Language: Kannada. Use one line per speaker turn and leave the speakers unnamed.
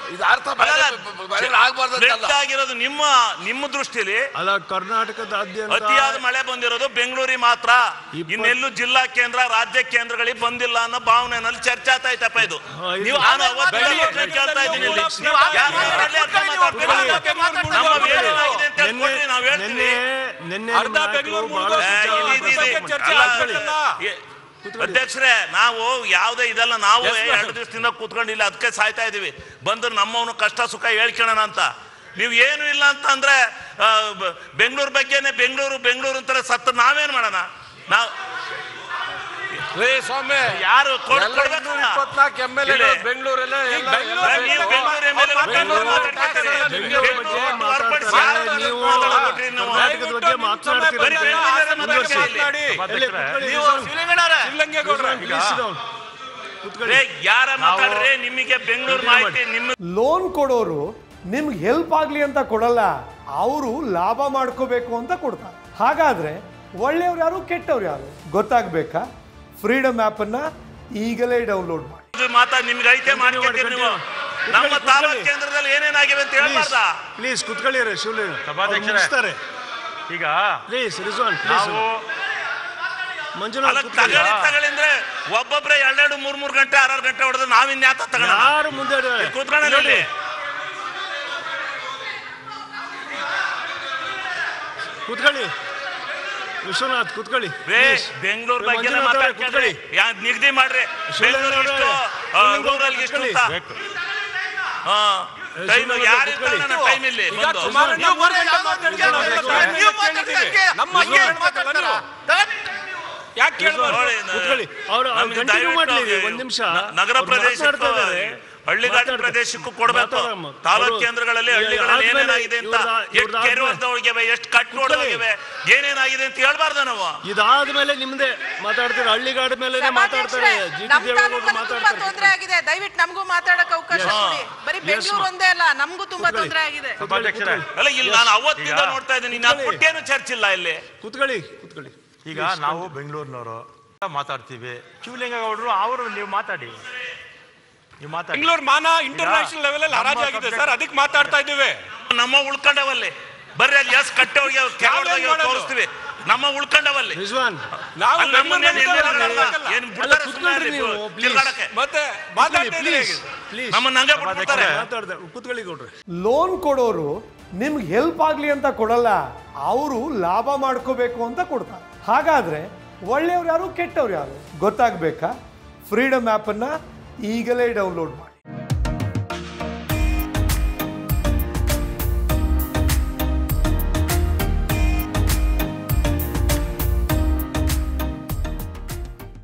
ಇದು ಅರ್ಥ ಬೇರೆ ಬೇರೆ ಆಗ್ಬಾರ್ದು
ಸ್ಪ್ರೆಡ್ ಆಗಿರೋದು ನಿಮ್ಮ ನಿಮ್ಮ ದೃಷ್ಟಿಲಿ
ಅಲ್ಲ ಕರ್ನಾಟಕದಾದ್ಯಂತ
ಅತಿಯಾದ ಮಳೆ ಬಂದಿರೋದು ಬೆಂಗಳೂರಿಗೆ ಮಾತ್ರ
ಇಪ್ಪತ್ತು-
ಇನ್ನೆಲ್ಲೂ ಜಿಲ್ಲಾ ಕೇಂದ್ರ ರಾಜ್ಯ ಕೇಂದ್ರಗಳಿಗೆ ಬಂದಿಲ್ಲ ಅನ್ನೋ ಭಾವನೆನಲ್ಲಿ ಚರ್ಚೆ ಆಗ್ತಾ ಐತಪ್ಪ ಇದು
ಹಾ, ಇದು-
ನೀವು ನಾನು ಅವತ್ತು ಪ್ರಶ್ನೆ ಕೇಳ್ತಾ ಇದ್ದೀನಿ ಇಲ್ಲಿ. ನೀವು ಯಾರು ಮಾತಾಡ್ಲಿ ಅರ್ಥ ಮಾತಾಡ್ತೀರಾ? ನಮ್ಮ ಏನೇನಾಗಿದೆ ಅಂತ
ನಿನ್ನೆ
ಹೇಳ್ಕೊಡ್ರಿ, ನಾವು ಹೇಳ್ತೀವಿ
ನಿನ್ನೆ ನಿನ್ನೆ
ಅರ್ಧ
ನಿಮ್ಮ ನಾಯಕರು
ಬೆಂಗಳೂರು
ಬಹಳ
ಮುಳುಗೋದು
ಏ,
ಸುದ್ದಿ
ಇದು- ಇದು- ಇದು-
ಚರ್ಚೆ
ಅಲ್ಲ,
ಆಗ್ಬೇಕಲ್ಲ.
ಏ, ಅಧ್ಯಕ್ಷರೇ ನಾವು ಯಾವುದೇ ಇದೆಲ್ಲ ನಾವು ಎರಡು ದಿವಸದಿಂದ ಕೂತ್ಕೊಂಡಿಲ್ಲ ಅದಕ್ಕೆ ಸಾಯ್ತಾ ಇದೀವಿ ಬಂದ್ರೆ ನಮ್ಮವನು ಕಷ್ಟ ಸುಖ ಹೇಳ್ಕೊಳ್ಳೋಣ ಅಂತ ನೀವು ಏನು ಇಲ್ಲ ಅಂತ ಅಂದ್ರೆ ಆ, ಬ- ಬೆಂಗಳೂರು ಬಗ್ಗೆನೆ ಬೆಂಗಳೂರು ಬೆಂಗಳೂರು ಅಂತಾರೆ ಸತ್ತು ನಾವೇನ್ ಮಾಡೋಣ ನಾವು
ರೇ ಸ್ವಾಮಿ
ಯಾರು ಕೊಡ್-
ಎಲ್ಲ
ಕೊಡ್ಬೇಕು
ಇನ್ನೂರ
ನಾವು.
ಇಪ್ಪತ್ನಾಲ್ಕು ಎಮ್ ಎಲ್
ಇಲ್ಲಿ.
ಬೆಂಗಳೂರಲ್ಲೇ
ಈಗ
ಎಲ್ಲ-
ಬೆಂಗಳೂರು-
ಎಲ್ಲ
ನೀವು ಬೆಂಗಳೂರು MLA ಗಳು ಬೆಂಗಳೂರು ಮಾತಾಡ್ತಾರೆ.
ಬೆಂಗಳೂರು ಬಗ್ಗೆ
ಬೆಂಗಳೂರು ಹೊರಪಡಿಸಿ
ಮಾತಾಡ್ತಾರೆ.
ಯಾರು
ನೀವು
ಮಾತಾಡ್ಬಿಟ್ರಿ ನೀವು?
ಕರ್ನಾಟಕದ ಬಗ್ಗೆ ಮಾತನಾಡ್ತೀರ
ಬರೀ ಬೆಂಗಳೂರಲ್ಲೇ ಮಾತಾಡ್ತೀರಿ ಇಲ್ಲಿ.
ಮಾತನಾಡಿ
ಎಲ್ಲಿ ಕೂತ್ಕೊಳ್ಳಿ,
ನೀವು
ರಿಜ್ವಾನ್.
ಶಿವಲಿಂಗಣ್ಣವ್ರೆ,
ಶಿವಲಿಂಗೇಗೌಡ್ರೆ, ಈಗ
Please sit down. ಕೂತ್ಕೊಳ್ಳಿ.
ಏ, ಯಾರ ಮಾತಾಡ್ರಿ ನಿಮಗೆ ಬೆಂಗಳೂರು ಮಾಹಿತಿ ನಿಮ್ಮ
ಲೋನ್ ಕೊಡೋರು ನಿಮ್ಗೆ ಹೆಲ್ಪ್ ಆಗಲಿ ಅಂತ ಕೊಡಲ್ಲ ಅವರು ಲಾಭ ಮಾಡ್ಕೋಬೇಕು ಅಂತ ಕೊಡ್ತಾರೆ ಹಾಗಾದ್ರೆ ಒಳ್ಳೆಯವ್ರು ಯಾರು ಕೆಟ್ಟವ್ರು ಯಾರು ಗೊತ್ತಾಗ್ಬೇಕಾ ಫ್ರೀಡಮ್ ಆ್ಯಪನ್ನು ಈಗಲೇ ಡೌನ್ಲೋಡ್ ಮಾಡಿ
ಇದು ಮಾತಾ ನಿಮ್ಗೆ ಐತೆ ಮಾಡ್ಕೊತೀರಿ ನೀವು
continue.
ನಮ್ಮ
ಕೂತ್ಕೊಳ್ಳಿ,
ತಾಲೂಕ್
ಕೂತ್ಕೊಳ್ಳಿ.
ಕೇಂದ್ರದಲ್ಲಿ ಏನೇನಾಗಿವೆ ಅಂತ ಹೇಳ್ಬಾರ್ದಾ
ಪ್ಲೀಸ್ ಕುತ್ಕೊಳ್ಳಿ ರೀ ಶಿವಲಿಂಗ
ಸಭಾಧ್ಯಕ್ಷರೇ.
ಮುಗಿಸ್ತಾರೆ
ಈಗ
ಪ್ಲೀಸ್ ರಿಜ್ವಾನ್ ಪ್ಲೀಸ್
ನಾವು
ಮಂಜುನಾಥ್
ಅಲ್ಲ
ಕುತ್ಕೊಳ್ಳಿ.
ತಗೊಳ್ಳಿ ತಗೊಳ್ಳಿಂದ್ರೆ ಒಬ್ಬೊಬ್ರೆ ಎರಡೆರಡು ಮೂರ್ ಮೂರ್ ಗಂಟೆ ಆರಾರು ಗಂಟೆ ಹೊಡೆದ್ರೆ ನಾವಿನ್ ಯಾತ ತಗೊಳ
ಯಾರು ಮುಂದೆ
ಕೂತ್ಕೊಳ್ಳಿ ಇಲ್ಲಿ
ಕೂತ್ಕೊಳ್ಳಿ ವಿಶ್ವನಾಥ್ ಕೂತ್ಕೊಳ್ಳಿ
ರೇ
Please.
ಬೆಂಗಳೂರು
ರೇ,
ಬಗ್ಗೆ
ಮಂಜುನಾಥ್ ಅವ್ರೆ,
ಮಾತಾಡ್ಕೊಂಡ್ರಿ ಯಾ ನಿಗದಿ ಮಾಡ್ರಿ
ಶಿವಲಿಂಗ
ಬೆಂಗಳೂರು
ಅವ್ರೆ,
ಇಷ್ಟು
ಶಿವಲಿಂಗ
ರೂರಲ್
ಅವ್ರೆ,
ಇಷ್ಟು
ಕೂತ್ಕೊಳ್ಳಿ.
ಅಂತ ಹಾ ಟೈಮ್
ಶಿವಲಿಂಗ
ಯಾರು
ಕೂತ್ಕೊಳ್ಳಿ.
ಟೈಮ್ ಇಲ್ಲಿ
ಈಗ
ಬಂದು
ಸುಮಾರನ್ನ
ನೀವು
ಮೂರು ಗಂಟೆ
ಯಾವ್ದೋ
ಮಾತಾಡಿದ್ರೆ ನಾವು
ಕೇಳ್ತೀವಿ.
ಎಲ್ಲ
ನೀವು
ಕೇಳ್ತೀವಿ. ನಮ್ಮ
ಮಾತಾಡ್ತೀರಾ?
ಬಗ್ಗೆ ಹೇಳ್ಬೇಕಲ್ಲ ನೀವು? ಯಾಕೆ ಕೇಳ್ಬಾರ್ದು?
ನೋಡಿ,
ಕೂತ್ಕೊಳ್ಳಿ. ಅವ್ರು- ಅವ್ರು
ನಮ್ಗೆ
continue
ದಯವಿಟ್ಟು
ಮಾಡ್ಲಿ ರೀ, ಒಂದ್ ನಿಮಿಷ.
ನ- ನಗರ
ಅವ್ರು
ಪ್ರದೇಶಕ್ಕೂ
ಮಾತಾಡ್ತಾ ಇದ್ದಾರೆ.
ಹಳ್ಳಿಗಾಡು
ಮಾತಾಡ್ತಾ-
ಪ್ರದೇಶಕ್ಕೂ ಕೊಡ್ಬೇಕು
ಮಾತಾಡಮ್ಮ.
ತಾಲೂಕ್
ಅವ್ರು-
ಕೇಂದ್ರಗಳಲ್ಲಿ
ಈಗ
ಹಳ್ಳಿಗಳಲ್ಲಿ
ಆದ್ಮೇಲೆ
ಏನೇನಾಗಿದೆ ಅಂತ
ಇವ್ರ್ದ-
ಎಷ್ಟು
ಇವ್ರ್ದ
ಕೆರೆ
ಆದ್ಮೇಲೆ-
ಹೋಗಿವೆ ಎಷ್ಟು ಕಟ್ಟು
ಕೂತ್ಕೊಳ್ಳಿ.
ಹೋಗಿವೆ ಏನೇನಾಗಿದೆ ಅಂತ ಹೇಳ್ಬಾರ್ದು ನಾವು
ಇದಾದ್ಮೇಲೆ ನಿಮ್ದೆ ಮಾತಾಡ್ತೀರಾ ಹಳ್ಳಿಗಾಡ ಮೇಲೆ ಮಾತಾಡ್ತಾರೆ ಜಿ ಟಿ
ನಮ್
ದೇವೇಗೌಡರು
ತಾಲೂಕಲ್ಲೂ ತುಂಬಾ ತೊಂದ್ರೆ
ಮಾತಾಡ್ತಾರೆ
ಆಗಿದೆ ದಯವಿಟ್ಟು ನಮಗೂ ಮಾತಾಡಕ್ ಅವಕಾಶ
Yes.
ಕೊಡಿ ಬರೀ
Yes,
ಬೆಂಗಳೂರು
ma'am.
ಒಂದೇ ಅಲ್ಲ ನಮಗೂ ತುಂಬಾ
ಕೂತ್ಕೊಳ್ಳಿ.
ತೊಂದರೆ ಆಗಿದೆ
ಸಭಾಧ್ಯಕ್ಷರೇ
ಅಲ್ಲ ಇಲ್ಲಿ ನಾನು ಅವತ್ತಿಂದ
ಈಗ-
ನೋಡ್ತಾ ಇದ್ದೀನಿ ನಾನು
ಕೂತ್ಕೊಳ್ಳಿ.
ಪುಟ್ಟೇನು ಚರ್ಚಿಲ್ಲ ಇಲ್ಲಿ
ಕೂತ್ಕೊಳ್ಳಿ ಕೂತ್ಕೊಳ್ಳಿ
ಈಗ ನಾವು ಬೆಂಗಳೂರಿನವರು ಮಾತಾಡ್ತೀವಿ ಶಿವಲಿಂಗೇಗೌಡರು ಅವರು ನೀವು ಮಾತಾಡಿ ನೀವು ಮಾತಾಡಿ
ಬೆಂಗಳೂರು ಮಾನ ಇಂಟರ್ನ್ಯಾಷನಲ್ ಲೆವೆಲ್ ಅಲ್ಲಿ
ನಮ್ಮ
ಹರಾಜಾಗಿದೆ
subject-
ಸರ್ ಅದಕ್ಕೆ ಮಾತಾಡ್ತಾ ಇದ್ದೀವಿ
ನಮ್ಮ ಉಳ್ಕೊಂಡವಲ್ಲಿ ಬರ್ರಿ ಅಲ್ಲಿ ಎಸ್ ಕಟ್ಟೆ ಹೋಗಿ
ನಾವೇನ್ ಮಾಡೋದು?
ತೋರಿಸ್ತೀವಿ ನಮ್ಮ ಉಳ್ಕೊಂಡವಲ್ಲಿ
ರಿಜ್ವಾನ್
ನಾವು
ಅಲ್ಲಿ ನಮ್ಮನ್ನ ಏನ್
ಬೆಂಗಳೂರಲ್ಲಿ
ಏನ್
ಮಾತಾಡಲ್ಲ.
ಏನ್
ಅಲ್ಲ,
ಬಿಡ್ತಾರೆ
ಕೂತ್ಕೊಳ್ರಿ
ಸುಮ್ನೆ ಅಲ್ಲಿ
ನೀವು, please.
ತಿರ್ಗಾಡಕ್ಕೆ
ಮತ್ತೆ ಮಾತಾಡ್ತಾ ಇದ್ದೀವಿ
ಪ್ಲೀಸ್
ಈಗ.
ಪ್ಲೀಸ್
ನಮ್ಮನ್ನ ಹಂಗೆ ಬಿಟ್ಬಿಡ್ತಾರೆ
ಮಾತಾಡ್ದೆ ಕೂತ್ಕೊಳ್ಳಿ ಗೌಡ್ರೆ
ಲೋನ್ ಕೊಡೋರು ನಿಮ್ಗೆ ಹೆಲ್ಪ್ ಆಗಲಿ ಅಂತ ಕೊಡಲ್ಲ ಅವರು ಲಾಭ ಮಾಡ್ಕೋಬೇಕು ಅಂತ ಕೊಡ್ತಾರೆ ಹಾಗಾದ್ರೆ ಒಳ್ಳೆಯವ್ರು ಯಾರು ಕೆಟ್ಟವ್ರು ಯಾರು ಗೊತ್ತಾಗ್ಬೇಕಾ ಫ್ರೀಡಮ್ ಆ್ಯಪನ್ನು ಈಗಲೇ ಡೌನ್ಲೋಡ್ ಮಾಡಿ